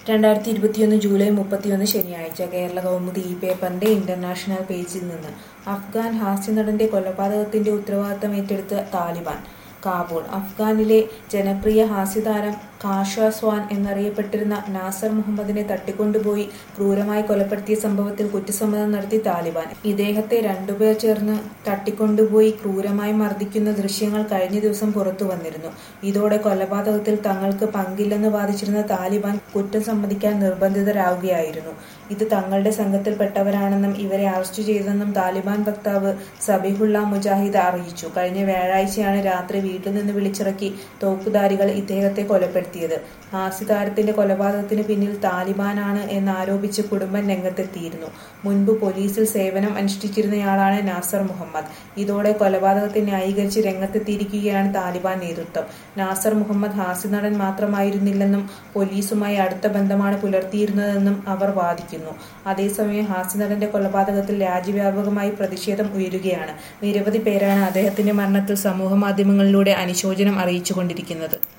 രണ്ടായിരത്തി ഇരുപത്തിയൊന്ന് ജൂലൈ മുപ്പത്തിയൊന്ന് ശനിയാഴ്ച കേരള കൗമുദി ഈ പേപ്പറിന്റെ ഇന്റർനാഷണൽ പേജിൽ നിന്ന് അഫ്ഗാൻ ഹാസ്യനടന്റെ കൊലപാതകത്തിന്റെ ഉത്തരവാദിത്തം ഏറ്റെടുത്ത താലിബാൻ കാബൂൾ അഫ്ഗാനിലെ ജനപ്രിയ ഹാസ്യതാരം കാഷ സ്വാൻ എന്നറിയപ്പെട്ടിരുന്ന നാസർ മുഹമ്മദിനെ തട്ടിക്കൊണ്ടുപോയി ക്രൂരമായി കൊലപ്പെടുത്തിയ സംഭവത്തിൽ കുറ്റസമ്മതം നടത്തി താലിബാൻ ഇദ്ദേഹത്തെ രണ്ടുപേർ ചേർന്ന് തട്ടിക്കൊണ്ടുപോയി ക്രൂരമായി മർദ്ദിക്കുന്ന ദൃശ്യങ്ങൾ കഴിഞ്ഞ ദിവസം പുറത്തു വന്നിരുന്നു ഇതോടെ കൊലപാതകത്തിൽ തങ്ങൾക്ക് പങ്കില്ലെന്ന് വാദിച്ചിരുന്ന താലിബാൻ കുറ്റം സമ്മതിക്കാൻ നിർബന്ധിതരാകുകയായിരുന്നു ഇത് തങ്ങളുടെ സംഘത്തിൽപ്പെട്ടവരാണെന്നും ഇവരെ അറസ്റ്റ് ചെയ്തെന്നും താലിബാൻ വക്താവ് സബിഹുള്ള മുജാഹിദ് അറിയിച്ചു കഴിഞ്ഞ വ്യാഴാഴ്ചയാണ് രാത്രി വീട്ടിൽ നിന്ന് വിളിച്ചിറക്കി തോക്കുധാരികൾ ഇദ്ദേഹത്തെ കൊലപ്പെടുത്തിയത് ഹാസ്യതാരത്തിന്റെ കൊലപാതകത്തിന് പിന്നിൽ താലിബാനാണ് എന്നാരോപിച്ച് കുടുംബം രംഗത്തെത്തിയിരുന്നു മുൻപ് പോലീസിൽ സേവനം അനുഷ്ഠിച്ചിരുന്നയാളാണ് നാസർ മുഹമ്മദ് ഇതോടെ കൊലപാതകത്തെ ന്യായീകരിച്ച് രംഗത്തെത്തിയിരിക്കുകയാണ് താലിബാൻ നേതൃത്വം നാസർ മുഹമ്മദ് ഹാസ്യനടൻ മാത്രമായിരുന്നില്ലെന്നും പോലീസുമായി അടുത്ത ബന്ധമാണ് പുലർത്തിയിരുന്നതെന്നും അവർ വാദിക്കുന്നു അതേസമയം ഹാസ്യനടന്റെ കൊലപാതകത്തിൽ രാജ്യവ്യാപകമായി പ്രതിഷേധം ഉയരുകയാണ് നിരവധി പേരാണ് അദ്ദേഹത്തിന്റെ മരണത്തിൽ സമൂഹ മാധ്യമങ്ങളിലൂടെ അനുശോചനം അറിയിച്ചുകൊണ്ടിരിക്കുന്നത്